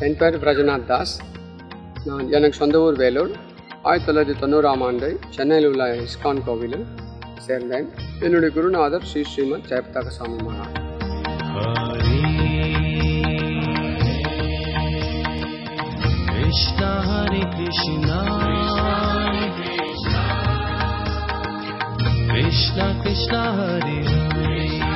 என் பேர் பிரஜநாத் தாஸ் நான் எனக்கு சொந்த ஊர் வேலூர் ஆயிரத்தி தொள்ளாயிரத்தி தொண்ணூறாம் ஆண்டு சென்னையில் உள்ள இஸ்கான் கோவிலில் சேர்ந்தேன் என்னுடைய குருநாதர் ஸ்ரீ ஸ்ரீமத் ஜெயபதாக சாமி Maharaj Krishna Hare Krishna Krishna Krishna Hare Hare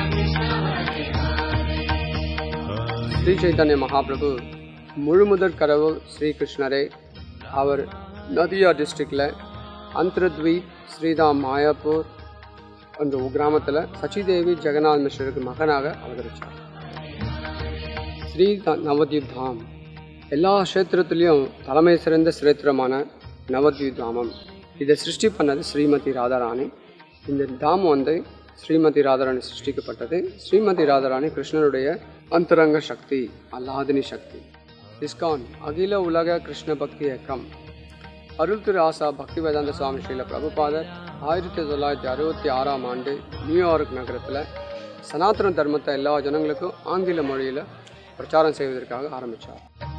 Sri Chaitanya Mahaprabhu முழுமுதற் கடவுள் ஸ்ரீ கிருஷ்ணரே அவர் நதியா டிஸ்ட்ரிக்டில் அந்தர்த்வீப் ஸ்ரீதாம் மாயாப்பூர் என்ற ஒரு கிராமத்தில் சச்சிதேவி ஜெகநாத் மிஸ்ரருக்கு மகனாக அவதரித்தார் ஸ்ரீ த- நவத்வீப் தாம் எல்லா க்ஷேத்திரத்துலேயும் தலைமை சிறந்த சிரேத்திரமான நவத்வீப் தாமம் இதை சிருஷ்டி பண்ணது ஸ்ரீமதி ராதாராணி இந்த தாம் வந்து ஸ்ரீமதி ராதாராணி சிருஷ்டிக்கப்பட்டது ஸ்ரீமதி ராதாராணி கிருஷ்ணருடைய அந்தரங்க சக்தி அல்லாதினி சக்தி இஸ்கான் அகில உலக கிருஷ்ண பக்தி இயக்கம் அருள் திரு ஆசா பக்தி வேதாந்த சுவாமி ஸ்ரீல பிரபுபாதர் ஆயிரத்தி தொள்ளாயிரத்தி அறுபத்தி ஆறாம் ஆண்டு நியூயார்க் நகரத்தில் சனாதன தர்மத்தை எல்லா ஜனங்களுக்கும் ஆங்கில மொழியில் பிரச்சாரம் செய்வதற்காக ஆரம்பித்தார்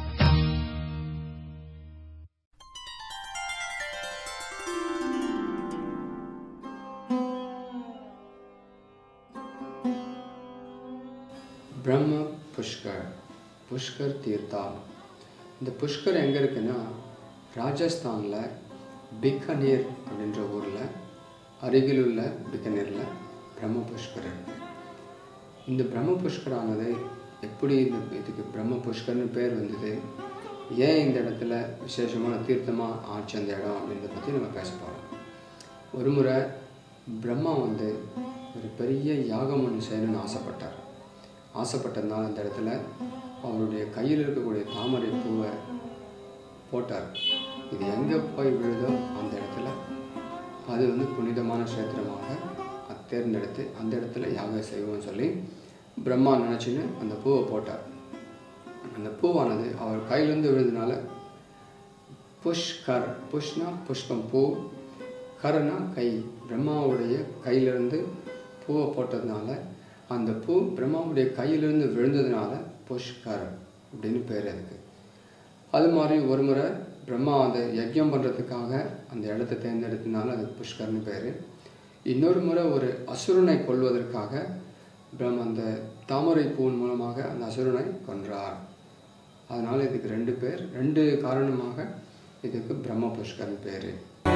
பிரம்ம புஷ்கர் புஷ்கர் தீர்த்தா இந்த புஷ்கர் எங்கே இருக்குன்னா ராஜஸ்தானில் பிக்கனீர் அப்படின்ற ஊரில் அருகிலுள்ள பிக்கனீரில் பிரம்ம புஷ்கர் இருக்கு இந்த பிரம்ம புஷ்கரானது எப்படி இந்த இதுக்கு பிரம்ம புஷ்கர்னு பேர் வந்தது ஏன் இந்த இடத்துல விசேஷமான தீர்த்தமாக ஆச்சு அந்த இடம் அப்படின்றத பற்றி நம்ம பேச போகிறோம் ஒரு முறை பிரம்மா வந்து ஒரு பெரிய யாகம் ஒன்று செய்யணும்னு ஆசைப்பட்டார் ஆசைப்பட்டதுனால அந்த இடத்துல அவருடைய கையில் இருக்கக்கூடிய தாமரை பூவை போட்டார் இது எங்கே போய் விழுதோ அந்த இடத்துல அது வந்து புனிதமான கஷேத்திரமாக அது தேர்ந்தெடுத்து அந்த இடத்துல யாகம் செய்வோம்னு சொல்லி பிரம்மா நினச்சின்னு அந்த பூவை போட்டார் அந்த பூவானது அவர் கையிலேருந்து விழுந்தனால புஷ்கர் புஷ்னா புஷ்பம் பூ கரனா கை பிரம்மாவுடைய கையிலிருந்து பூவை போட்டதுனால அந்த பூ பிரம்மாவுடைய கையிலிருந்து விழுந்ததுனால புஷ்கர் அப்படின்னு பேர் அதுக்கு அது மாதிரி ஒரு முறை பிரம்மா அதை யஜ்யம் பண்ணுறதுக்காக அந்த இடத்த தேர்ந்தெடுத்தனால அது புஷ்கர்னு பேர் இன்னொரு முறை ஒரு அசுரனை கொல்வதற்காக பிரம்ம அந்த தாமரை பூவின் மூலமாக அந்த அசுரனை கொன்றார் அதனால் இதுக்கு ரெண்டு பேர் ரெண்டு காரணமாக இதுக்கு பிரம்ம புஷ்கர்னு பேர்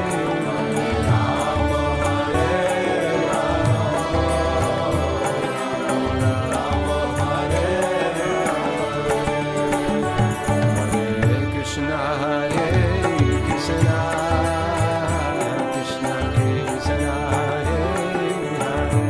Hare Krishna Hare Krishna Krishna Krishna Hare Hare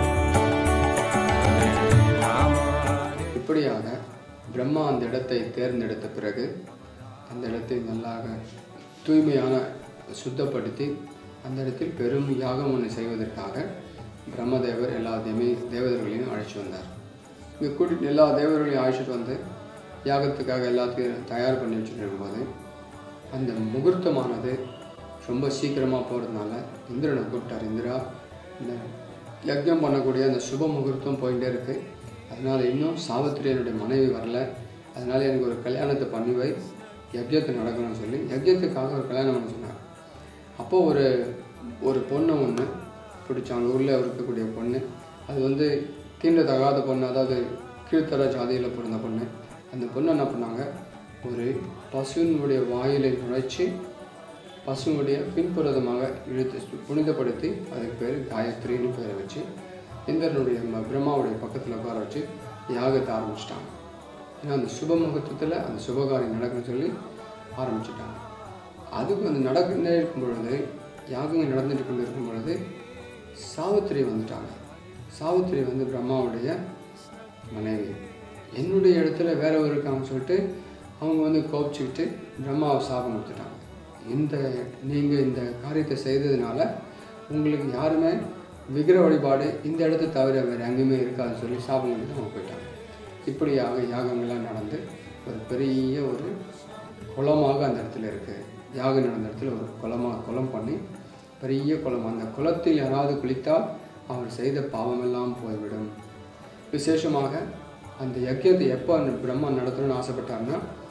Hare Rama Hare இப்படியாக பிரம்மா அந்த இடத்தை தேர்ந்தெடுத்த பிறகு அந்த இடத்தை நல்லாக தூய்மையான சுத்தப்படுத்தி அந்த இடத்தில் பெரும் யாகம் ஒன்று செய்வதற்காக பிரம்மதேவர் எல்லா தேவி தேவதர்களையும் அழைச்சி வந்தார் இங்கே கூட்டிட்டு எல்லா தேவர்களையும் அழைச்சிட்டு வந்து யாகத்துக்காக எல்லாத்தையும் தயார் பண்ணி வச்சுட்டு இருக்கும்போது அந்த முகூர்த்தமானது ரொம்ப சீக்கிரமாக போகிறதுனால இந்திரனை கூப்பிட்டார் இந்திரா இந்த யஜ்ஞம் பண்ணக்கூடிய அந்த சுப முகூர்த்தம் போயிட்டே இருக்கு அதனால் இன்னும் சாவித்திரி என்னுடைய மனைவி வரல அதனால் எனக்கு ஒரு கல்யாணத்தை பண்ணி வை யஜ்யத்தை நடக்கணும்னு சொல்லி யஜ்யத்துக்காக ஒரு கல்யாணம் பண்ண சொன்னார் அப்போது ஒரு ஒரு பொண்ணு ஒன்று பிடிச்சாங்க ஊரில் இருக்கக்கூடிய பொண்ணு அது வந்து தீண்டத்தகாத பொண்ணு அதாவது கீழ்த்தர ஜாதியில் பிறந்த பொண்ணு அந்த பொண்ணு என்ன பண்ணாங்க ஒரு பசுவினுடைய வாயிலை நுழைச்சி பசுனுடைய பின்புறதமாக இழுத்து புனிதப்படுத்தி அதுக்கு பேர் காயத்ரின்னு பேரை வச்சு இந்திரனுடைய ம- பிரம்மாவுடைய பக்கத்தில் உட்கார வச்சு யாகத்தை ஆரம்பிச்சிட்டாங்க ஏன்னா அந்த சுப முகூர்த்தத்தில் அந்த சுபகாரியம் நடக்குன்னு சொல்லி ஆரம்பிச்சிட்டாங்க அதுக்கு வந்து நடந்துட்டே இருக்கும் பொழுது யாகங்கள் நடந்துட்டு கொண்டு இருக்கும் பொழுது சாவித்திரி வந்துட்டாங்க சாவித்திரி வந்து பிரம்மாவுடைய மனைவி என்னுடைய இடத்துல வேற ஒரு இருக்காங்கன்னு சொல்லிட்டு அவங்க வந்து கோபிச்சுக்கிட்டு பிரம்மாவை சாபம் கொடுத்துட்டாங்க இந்த நீங்கள் இந்த காரியத்தை செய்ததுனால உங்களுக்கு யாருமே விக்கிர வழிபாடு இந்த இடத்த தவிர வேறு எங்கேயுமே இருக்காதுன்னு சொல்லி சாபம் கொடுத்து அவங்க போயிட்டாங்க இப்படியாக யாகங்கள்லாம் நடந்து ஒரு பெரிய ஒரு குளமாக அந்த இடத்துல இருக்குது யாகம் நடந்த இடத்துல ஒரு குளமாக குளம் பண்ணி பெரிய குளம் அந்த குளத்தில் யாராவது குளித்தால் அவர் செய்த பாவமெல்லாம் போய்விடும் விசேஷமாக அந்த யஜ்யத்தை எப்போ அந்த பிரம்மா நடத்தணும்னு ஆசைப்பட்டாருன்னா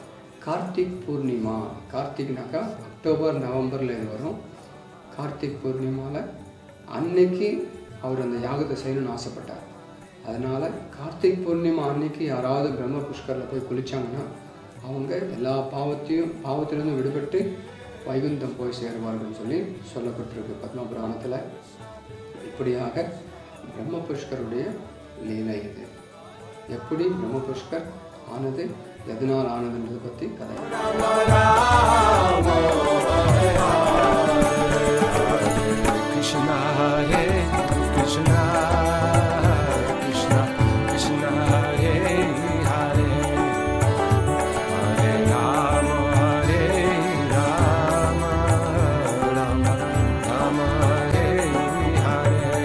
கார்த்திக் பூர்ணிமா கார்த்திக்னாக்கா அக்டோபர் நவம்பரில் இது வரும் கார்த்திக் பூர்ணிமாவில் அன்னைக்கு அவர் அந்த யாகத்தை செய்யணும்னு ஆசைப்பட்டார் அதனால் கார்த்திக் பூர்ணிமா அன்னைக்கு யாராவது பிரம்ம புஷ்கரில் போய் குளிச்சாங்கன்னா அவங்க எல்லா பாவத்தையும் பாவத்திலிருந்து விடுபட்டு வைகுந்தம் போய் சேருவார்கள்னு சொல்லி சொல்லப்பட்டிருக்கு பத்ம புராணத்தில் இப்படியாக பிரம்ம புஷ்கருடைய லீலை இது எப்படி பிரம்ம புஷ்கர் ஆனது எதனால் ஆனதுன்றதை பற்றி கதை Krishna Hare Krishna Krishna Krishna Hare Hare Hare Rama Hare Rama Rama Rama Hare Hare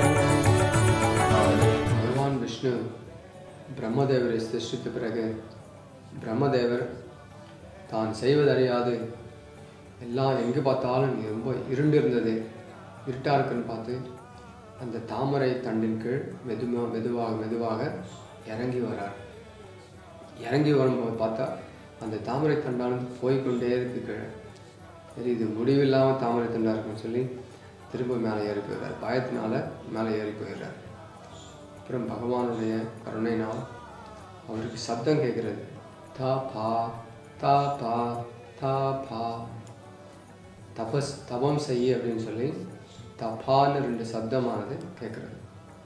பகவான் விஷ்ணு பிரம்மதேவரை சிருஷ்டித்த பிறகு பிரம்மதேவர் தான் செய்வதறியாது எல்லாம் எங்கே பார்த்தாலும் ரொம்ப இருண்டு இருந்தது இருட்டாக இருக்குன்னு பார்த்து அந்த தாமரை தண்டின் கீழ் மெதுவாக மெதுவாக மெதுவாக இறங்கி வரார் இறங்கி வரும்போது பார்த்தா அந்த தாமரை தண்டானது போய்க்கொண்டே இருக்கு கீழே சரி இது முடிவில்லாமல் தாமரை தண்டா இருக்குன்னு சொல்லி திரும்ப மேலே ஏறி போயிடுறார் பயத்தினால மேலே ஏறி போயிடுறார் அப்புறம் பகவானுடைய கருணைனால் அவருக்கு சப்தம் கேட்குறது தா பா தா பா தா பா தபஸ் தவம் செய்ய அப்படின்னு சொல்லி தபான்னு ரெண்டு சப்தமானது கேட்குறது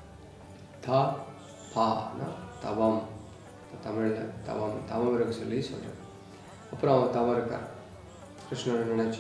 தா பானா தவம் தமிழில் தவம் தவம் இருக்க சொல்லி சொல்கிறேன் அப்புறம் அவன் தவம் இருக்கார் கிருஷ்ணனை நினச்சி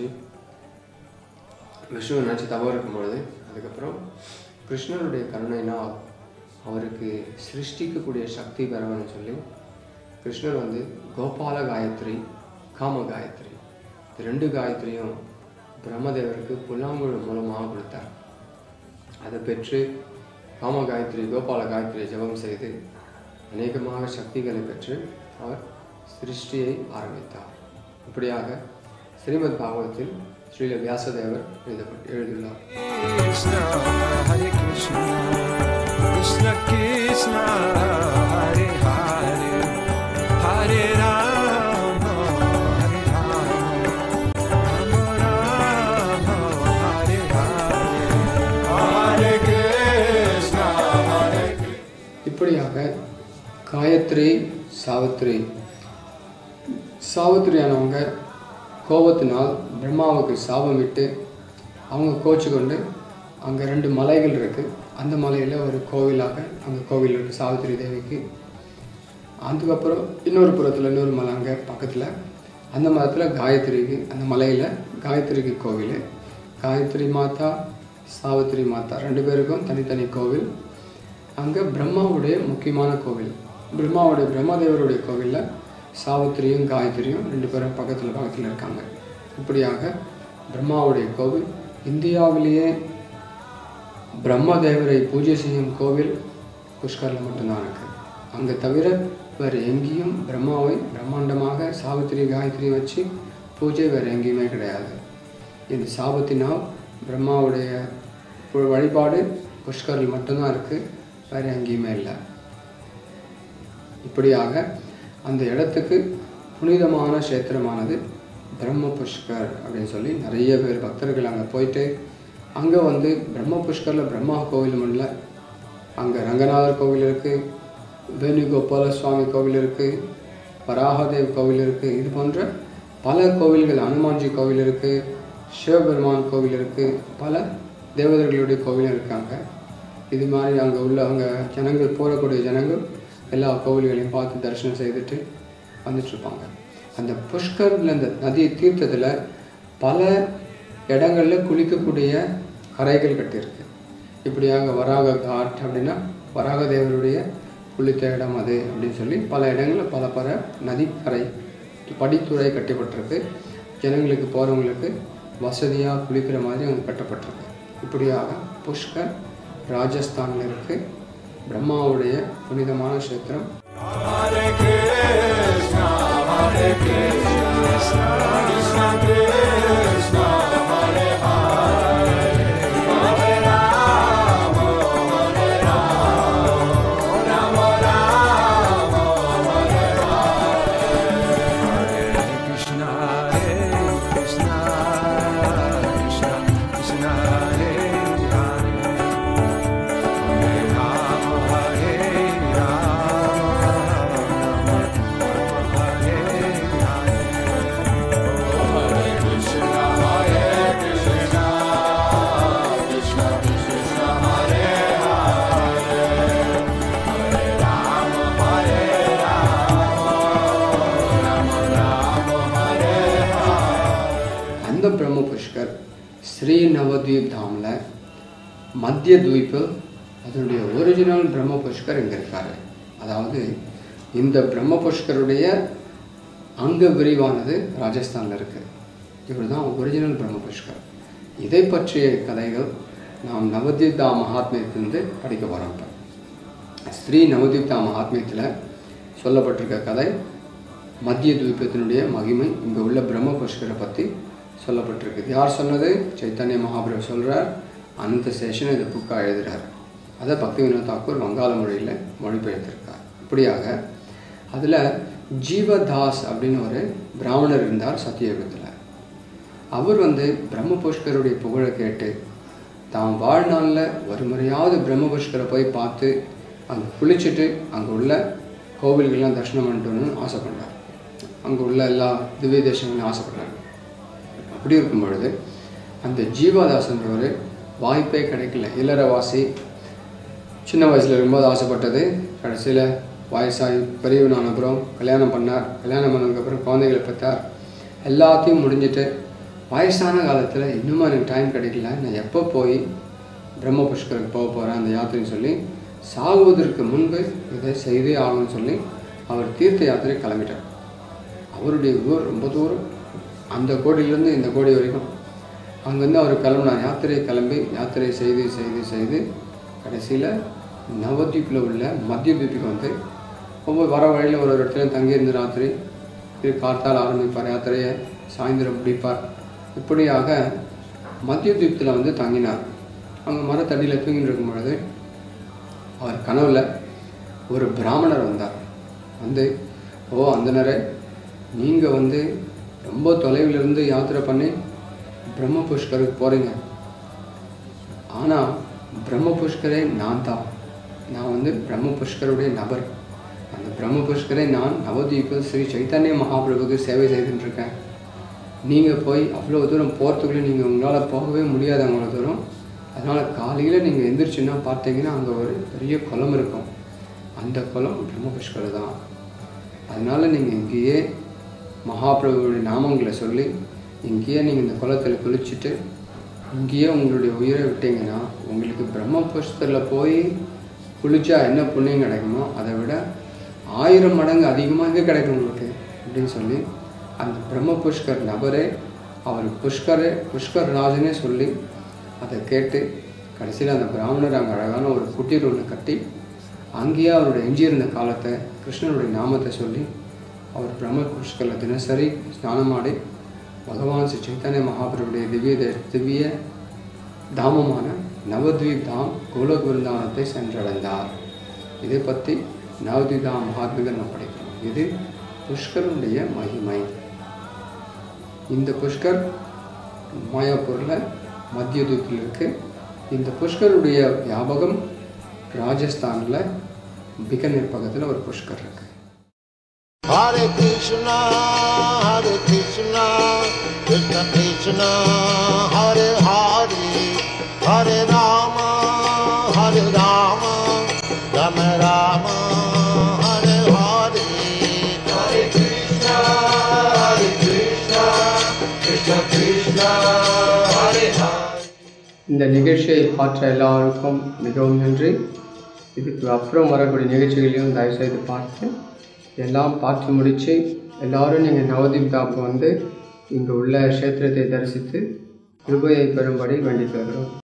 விஷ்ணுவை நினச்சி தவம் இருக்கும்பொழுது அதுக்கப்புறம் கிருஷ்ணனுடைய கருணைனால் அவருக்கு சிருஷ்டிக்கக்கூடிய சக்தி பெறவன்னு சொல்லி கிருஷ்ணர் வந்து கோபால காயத்ரி காம காயத்ரி இந்த ரெண்டு காயத்ரியும் பிரம்மதேவருக்கு புல்லாங்குழல் மூலமாக கொடுத்தார் அதை பெற்று காம காயத்ரி கோபால காயத்ரியை ஜெபம் செய்து அநேகமாக சக்திகளை பெற்று அவர் சிருஷ்டியை ஆரம்பித்தார் இப்படியாக ஸ்ரீமத் பாகவத்தில் ஸ்ரீல வியாசதேவர் எழுதப்பட்டு எழுதியுள்ளார் Krishna Hare Krishna Krishna Krishna Hare Hare Hare Rama Hare Rama Rama Rama Hare Hare Hare Krishna Hare இப்படியாக காயத்ரி சாவித்ரி சாவித்திரியானவங்க கோபத்தினால் பிரம்மாவுக்கு சாபமிட்டு அவங்க கோச்சு கொண்டு அங்கே ரெண்டு மலைகள் இருக்குது அந்த மலையில் ஒரு கோவிலாக அங்கே கோவில் இருக்குது சாவித்திரி தேவிக்கு அதுக்கப்புறம் இன்னொரு புறத்தில் இன்னொரு மலை அங்கே பக்கத்தில் அந்த மரத்தில் காயத்ரிக்கு அந்த மலையில் காயத்ரிக்கு கோவில் காயத்ரி மாதா சாவித்திரி மாதா ரெண்டு பேருக்கும் தனித்தனி கோவில் அங்கே பிரம்மாவுடைய முக்கியமான கோவில் பிரம்மாவுடைய பிரம்மதேவருடைய கோவிலில் சாவித்திரியும் காயத்ரியும் ரெண்டு பேரும் பக்கத்தில் பக்கத்தில் இருக்காங்க இப்படியாக பிரம்மாவுடைய கோவில் இந்தியாவிலேயே பிரம்மதேவரை பூஜை செய்யும் கோவில் புஷ்கரில் மட்டும்தான் இருக்குது அங்கே தவிர வேறு எங்கேயும் பிரம்மாவை பிரம்மாண்டமாக சாவித்திரி காயத்ரி வச்சு பூஜை வேறு எங்கேயுமே கிடையாது இந்த சாபத்தினால் பிரம்மாவுடைய பு- வழிபாடு புஷ்கரில் மட்டும்தான் இருக்குது வேறு எங்கேயுமே இல்லை இப்படியாக அந்த இடத்துக்கு புனிதமான க்ஷேத்திரமானது பிரம்ம புஷ்கர் அப்படின்னு சொல்லி நிறைய பேர் பக்தர்கள் அங்கே போயிட்டு அங்கே வந்து பிரம்ம புஷ்கரில் பிரம்மா கோவில் இல்லை அங்கே ரங்கநாதர் கோவில் இருக்குது வேணுகோபால சுவாமி கோவில் இருக்குது வராகதேவ் கோவில் இருக்குது இது போன்ற பல கோவில்கள் அனுமான்ஜி கோவில் இருக்குது சிவபெருமான் கோவில் இருக்குது பல தேவதைகளுடைய கோவில் இருக்காங்க இது மாதிரி அங்கே உள்ளவங்க ஜனங்கள் போகக்கூடிய ஜனங்கள் எல்லா கோவில்களையும் பார்த்து தரிசனம் செய்துட்டு வந்துட்டுருப்பாங்க அந்த புஷ்கரில் அந்த நதியை தீர்த்தத்தில் பல இடங்களில் குளிக்கக்கூடிய கரைகள் கட்டியிருக்கு இப்படியாக வராக காட் அப்படின்னா வராக தேவருடைய குளித்த இடம் அது அப்படின்னு சொல்லி பல இடங்களில் பல பல நதிக்கரை படித்துறை கட்டப்பட்டிருக்கு ஜனங்களுக்கு போகிறவங்களுக்கு வசதியாக குளிக்கிற மாதிரி அங்கே கட்டப்பட்டிருக்கு இப்படியாக புஷ்கர் ராஜஸ்தானில் இருக்குது பிரம்மாவுடைய புனிதமான க்ஷேத்திரம் Krishna ஸ்ரீ நவத்வீப் தாமில் மத்திய துவீப்பு அதனுடைய ஒரிஜினல் பிரம்ம புஷ்கர் இங்கே இருக்காரு அதாவது இந்த பிரம்ம புஷ்கருடைய அங்க விரிவானது ராஜஸ்தானில் இருக்குது இவர் தான் ஒரிஜினல் பிரம்ம புஷ்கர் இதை பற்றிய கதைகள் நாம் நவத்வீப்தா மகாத்மியத்திலிருந்து படிக்க போகிறோம் இப்போ ஸ்ரீ நவத்வீப்தா மகாத்மியத்தில் சொல்லப்பட்டிருக்க கதை மத்திய துவீபத்தினுடைய மகிமை இங்கே உள்ள பிரம்ம புஷ்கரை பற்றி சொல்லப்பட்டிருக்கு யார் சொன்னது சைத்தன்ய மகாபிரபு சொல்கிறார் அனந்த சேஷன் இந்த புக்காக எழுதுகிறார் அதை பக்தி வினோத் தாக்கூர் வங்காள மொழியில் மொழிபெயர்த்திருக்கார் இப்படியாக அதில் ஜீவதாஸ் அப்படின்னு ஒரு பிராமணர் இருந்தார் சத்தியயுகத்தில் அவர் வந்து பிரம்ம புஷ்கருடைய புகழை கேட்டு தாம் வாழ்நாளில் ஒரு முறையாவது பிரம்ம புஷ்கரை போய் பார்த்து அங்கே குளிச்சுட்டு அங்கே உள்ள கோவில்கள்லாம் தரிசனம் பண்ணிட்டு வரணும்னு ஆசைப்பட்டார் அங்கே உள்ள எல்லா திவ்ய தேசங்களையும் ஆசைப்படுறாங்க அப்படி இருக்கும் பொழுது அந்த ஜீவாதாசன்றவர் வாய்ப்பே கிடைக்கல இல்லறவாசி சின்ன வயசில் இருக்கும்போது ஆசைப்பட்டது கடைசியில் வயசாகி பெரியவனான அப்புறம் கல்யாணம் பண்ணார் கல்யாணம் பண்ணதுக்கப்புறம் குழந்தைகளை பெற்றார் எல்லாத்தையும் முடிஞ்சிட்டு வயசான காலத்தில் இன்னும் எனக்கு டைம் கிடைக்கல நான் எப்போ போய் பிரம்ம புஷ்கருக்கு போக போகிறேன் அந்த யாத்திரைன்னு சொல்லி சாகுவதற்கு முன்பு இதை செய்தே ஆகணும்னு சொல்லி அவர் தீர்த்த யாத்திரை கிளம்பிட்டார் அவருடைய ஊர் ரொம்ப தூரம் அந்த கோடியிலேருந்து இந்த கோடி வரைக்கும் அங்கேருந்து அவர் கிளம்புனார் யாத்திரை கிளம்பி யாத்திரை செய்து செய்து செய்து கடைசியில் நவத்வீப்பில் உள்ள மத்திய தீபுக்கு வந்து ஒவ்வொரு வர வழியில் ஒரு ஒரு இடத்துல தங்கியிருந்து ராத்திரி இது கார்த்தால் ஆரம்பிப்பார் யாத்திரையை சாயந்தரம் முடிப்பார் இப்படியாக மத்திய தீபத்தில் வந்து தங்கினார் அங்கே மரத்தடியில் தூங்கிட்டு இருக்கும் பொழுது அவர் கனவுல ஒரு பிராமணர் வந்தார் வந்து ஓ அந்தனரே நீங்கள் வந்து ரொம்ப தொலைவில் இருந்து யாத்திரை பண்ணி பிரம்ம புஷ்கருக்கு போகிறீங்க ஆனால் பிரம்ம புஷ்கரே நான் தான் நான் வந்து பிரம்ம புஷ்கருடைய நபர் அந்த பிரம்ம புஷ்கரை நான் நவதீபில் ஸ்ரீ சைத்தன்ய மகாபிரபுக்கு சேவை செய்துட்டு இருக்கேன் நீங்கள் போய் அவ்வளோ தூரம் போகிறதுக்குள்ளே நீங்கள் உங்களால் போகவே முடியாது அவ்வளோ தூரம் அதனால் காலையில் நீங்கள் எந்திரிச்சுன்னா பார்த்தீங்கன்னா அங்கே ஒரு பெரிய குளம் இருக்கும் அந்த குளம் பிரம்ம புஷ்கர் தான் அதனால் நீங்கள் இங்கேயே மகாபிரபுடைய நாமங்களை சொல்லி இங்கேயே நீங்கள் இந்த குளத்தில் குளிச்சுட்டு இங்கேயே உங்களுடைய உயிரை விட்டீங்கன்னா உங்களுக்கு பிரம்ம புஷ்கரில் போய் குளிச்சா என்ன புண்ணியம் கிடைக்குமோ அதை விட ஆயிரம் மடங்கு அதிகமாக எங்கே கிடைக்கும் உங்களுக்கு அப்படின்னு சொல்லி அந்த பிரம்ம புஷ்கர் நபரே அவர் புஷ்கரே புஷ்கர் ராஜனே சொல்லி அதை கேட்டு கடைசியில் அந்த பிராமணர் அங்கே அழகான ஒரு குட்டீர் ஒன்று கட்டி அங்கேயே அவருடைய எஞ்சியிருந்த காலத்தை கிருஷ்ணனுடைய நாமத்தை சொல்லி அவர் பிரம்ம புஷ்கரில் தினசரி ஸ்நானமாடி பகவான் ஸ்ரீ சைத்தன்ய மகாபிரபுடைய திவ்ய தே- திவ்ய தாமமான நவத்வீப் தாம் கோலக் விருந்தாவனத்தை சென்றடைந்தார் இதை பற்றி நவத்வீப் தாம் மகாத்மிகள் நம்ம படிக்கிறோம் இது புஷ்கருடைய மகிமை இந்த புஷ்கர் மாயாப்பூரில் மத்திய தூக்கில் இருக்கு இந்த புஷ்கருடைய வியாபகம் ராஜஸ்தானில் பிகனேர் பக்கத்தில் ஒரு புஷ்கர் இருக்கு Hare Krishna, Hare Krishna, Krishna Krishna, Hare Hare, Hare Rama, Hare Rama, Rama Rama, Hare Hare. Hare Krishna, Hare Krishna, Krishna Krishna, Hare Hare. இந்த நிகழ்ச்சியை பார்த்த எல்லாருக்கும் மிகவும் நன்றி இதுக்கு அப்புறம் வரக்கூடிய நிகழ்ச்சிகளையும் தயவுசெய்து பார்த்து எல்லாம் பார்த்து முடித்து எல்லாரும் நீங்கள் நவதீப் தாப்புக்கு வந்து இங்கே உள்ள க்ஷேத்திரத்தை தரிசித்து கிருபையை பெறும்படி வேண்டிக் கொள்கிறோம்